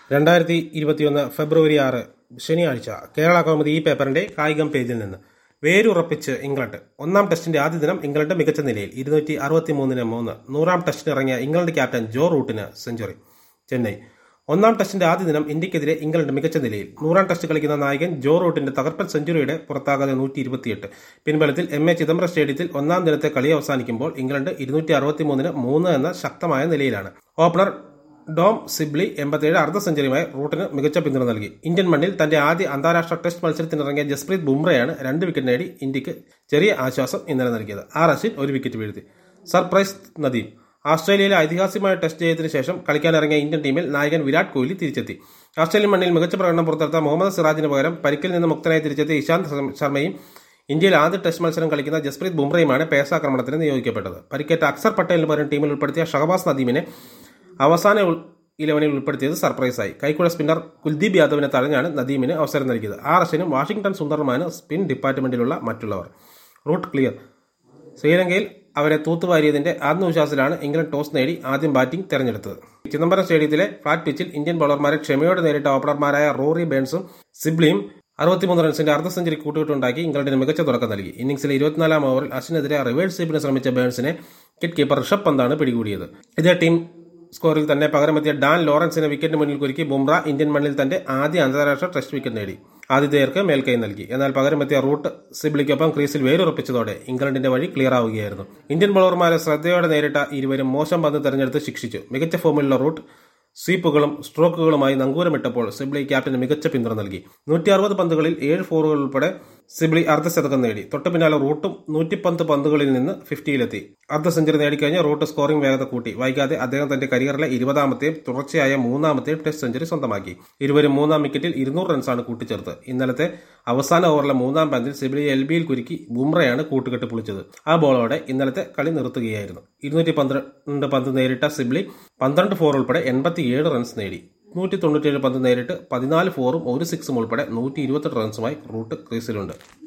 രണ്ടായിരത്തി ഇരുപത്തിയൊന്ന് ഫെബ്രുവരി ആറ് ശനിയാഴ്ച കേരള കൗമുദി ഈ പേപ്പറിന്റെ കായികം പേജിൽ നിന്ന് വേരുറപ്പിച്ച് ഇംഗ്ലണ്ട് ഒന്നാം ടെസ്റ്റിന്റെ ആദ്യ ദിനം ഇംഗ്ലണ്ട് മികച്ച നിലയിൽ ഇരുന്നൂറ്റി അറുപത്തിമൂന്നിന് മൂന്ന് നൂറാം ടെസ്റ്റിന് ഇറങ്ങിയ ഇംഗ്ലണ്ട് ക്യാപ്റ്റൻ ജോ റൂട്ടിന് സെഞ്ചുറി ചെന്നൈ ഒന്നാം ടെസ്റ്റിന്റെ ആദ്യ ദിനം ഇന്ത്യക്കെതിരെ ഇംഗ്ലണ്ട് മികച്ച നിലയിൽ നൂറാം ടെസ്റ്റ് കളിക്കുന്ന നായകൻ ജോ റൂട്ടിന്റെ തകർപ്പൻ സെഞ്ചുറിയുടെ പുറത്താകാതെ നൂറ്റി ഇരുപത്തിയെട്ട് പിൻബലത്തിൽ എം എ ചിദംബരം സ്റ്റേഡിയത്തിൽ ഒന്നാം ദിനത്തെ കളി അവസാനിക്കുമ്പോൾ ഇംഗ്ലണ്ട് ഇരുന്നൂറ്റി അറുപത്തിമൂന്നിന് മൂന്ന് എന്ന ശക്തമായ നിലയിലാണ് ഓപ്പണർ ഡോം സിബ്ലി എൺപത്തിയേഴ് അർദ്ധ സെഞ്ചുറിയുമായി റൂട്ടിന് മികച്ച പിന്തുണ നൽകി ഇന്ത്യൻ മണ്ണിൽ തന്റെ ആദ്യ അന്താരാഷ്ട്ര ടെസ്റ്റ് മത്സരത്തിനിറങ്ങിയ ജസ്പ്രീത് ബുംറയാണ് രണ്ട് വിക്കറ്റ് നേടി ഇന്ത്യക്ക് ചെറിയ ആശ്വാസം ഇന്നലെ നൽകിയത് ആർ അശ്വിൻ ഒരു വിക്കറ്റ് വീഴ്ത്തി സർപ്രൈസ് നദീം ആസ്ട്രേലിയയിലെ ഐതിഹാസികമായ ടെസ്റ്റ് ജയത്തിന് ശേഷം കളിക്കാനിറങ്ങിയ ഇന്ത്യൻ ടീമിൽ നായകൻ വിരാട് കോഹ്ലി തിരിച്ചെത്തി ഓസ്ട്രേലിയൻ മണ്ണിൽ മികച്ച പ്രകടനം പുറത്തെടുത്ത മുഹമ്മദ് സിറാജിന് പകരം പരിക്കിൽ നിന്ന് മുക്തനായി തിരിച്ചെത്തിയ ഇശാന്ത് ശർമ്മയും ഇന്ത്യയിൽ ആദ്യ ടെസ്റ്റ് മത്സരം കളിക്കുന്ന ജസ്പ്രീത് ബുംറയുമാണ് പേസാക്രമണത്തിന് നിയോഗിക്കപ്പെട്ടത് പരിക്കേറ്റ അക്സർ പട്ടേലിന് പകരം ടീമിൽ ഉൾപ്പെടുത്തിയ ഷഹബാസ് നദീമിനെ അവസാന ഉൾ- ഇലവനിൽ ഉൾപ്പെടുത്തിയത് സർപ്രൈസായി കൈക്കുഴ സ്പിന്നർ കുൽദീപ് യാദവിനെ തഴഞ്ഞാണ് നദീമിന് അവസരം നൽകിയത് ആർ അശ്വിനും വാഷിംഗ്ടൺ സുന്ദറുമാണ് സ്പിൻ ഡിപ്പാർട്ട്മെന്റിലുള്ള മറ്റുള്ളവർ റൂട്ട് ക്ലിയർ ശ്രീലങ്കയിൽ അവരെ തൂത്തുവാരിയതിന്റെ ആത്മവിശ്വാസത്തിലാണ് ഇംഗ്ലണ്ട് ടോസ് നേടി ആദ്യം ബാറ്റിംഗ് തെരഞ്ഞെടുത്തത് ചിദംബരം സ്റ്റേഡിയത്തിലെ ഫ്ളാറ്റ് പിച്ചിൽ ഇന്ത്യൻ ബൌളർമാരെ ക്ഷമയോടെ നേരിട്ട ഓപ്പണർമാരായ റോറി ബേൺസും സിബ്ലിയും അറുപത്തിമൂന്ന് റൺസിന്റെ അർദ്ധ സെഞ്ചുറി കൂട്ടുകെട്ടുണ്ടാക്കി ഇംഗ്ലണ്ടിന് മികച്ച തുടക്കം നൽകി ഇന്നിംഗ്സിലെ ഇരുപത്തിനാലാം ഓവറിൽ അശ്വിനെതിരെ റിവേഴ്സ് സ്വീപ്പിന് ശ്രമിച്ച ബേൺസിനെ വിക്കറ്റ് കീപ്പർ ഋഷഭ് പന്താണ് പിടികൂടിയത് ഇതേ ടീം സ്കോറിൽ തന്നെ പകരമെത്തിയ ഡാൻ ലോറൻസിനെ വിക്കറ്റ് മുന്നിൽ കുരുക്കി ബുംറ ഇന്ത്യൻ മണ്ണിൽ തന്റെ ആദ്യ അന്താരാഷ്ട്ര ടെസ്റ്റ് വിക്കറ്റ് നേടി ആതിഥേയർക്ക് മേൽക്കൈ നൽകി എന്നാൽ പകരമെത്തിയ റൂട്ട് സിബ്ലിക്കൊപ്പം ക്രീസിൽ വേരുറപ്പിച്ചതോടെ ഇംഗ്ലണ്ടിന്റെ വഴി ക്ലിയർ ആവുകയായിരുന്നു ഇന്ത്യൻ ബൌളർമാരെ ശ്രദ്ധയോടെ നേരിട്ട ഇരുവരും മോശം പന്ത് തെരഞ്ഞെടുത്ത് ശിക്ഷിച്ചു മികച്ച ഫോമിലുള്ള റൂട്ട് സ്വീപ്പുകളും സ്ട്രോക്കുകളുമായി നങ്കൂരമിട്ടപ്പോൾ സിബ്ലി ക്യാപ്റ്റന് മികച്ച പിന്തുണ നൽകി നൂറ്റി അറുപത് പന്തുകളിൽ ഏഴ് ഫോറുകൾ ഉൾപ്പെടെ സിബ്ലി അർദ്ധശതകം നേടി തൊട്ടു പിന്നാലെ റൂട്ടും നൂറ്റിപ്പന്ത് പന്തുകളിൽ നിന്ന് ഫിഫ്റ്റിയിലെത്തി അർദ്ധ സെഞ്ചുറി നേടിക്കഴിഞ്ഞ് റൂട്ട് സ്കോറിംഗ് വേഗത കൂട്ടി വൈകാതെ അദ്ദേഹം തന്റെ കരിയറിലെ ഇരുപതാമത്തെയും തുടർച്ചയായ മൂന്നാമത്തെയും ടെസ്റ്റ് സെഞ്ചുറി സ്വന്തമാക്കി ഇരുവരും മൂന്നാം വിക്കറ്റിൽ ഇരുന്നൂറ് റൺസാണ് കൂട്ടിച്ചേർത്ത് ഇന്നലത്തെ അവസാന ഓവറിലെ മൂന്നാം പന്തിൽ സിബിലി എൽ ബിയിൽ കുരുക്കി ബുംറയാണ് കൂട്ടുകെട്ട് പൊളിച്ചത് ആ ബോളോടെ ഇന്നലത്തെ കളി നിർത്തുകയായിരുന്നു ഇരുന്നൂറ്റി പന്ത്രണ്ട് പന്ത് നേരിട്ട സിബ്ലി പന്ത്രണ്ട് ഫോർ ഉൾപ്പെടെ എൺപത്തിയേഴ് റൺസ് നേടി നൂറ്റി തൊണ്ണൂറ്റിയേഴ് പന്ത് നേരിട്ട് പതിനാല് ഫോറും ഒരു സിക്സും ഉൾപ്പെടെ നൂറ്റി ഇരുപത്തെട്ട് റൺസുമായി റൂട്ട് ക്രീസിലുണ്ട്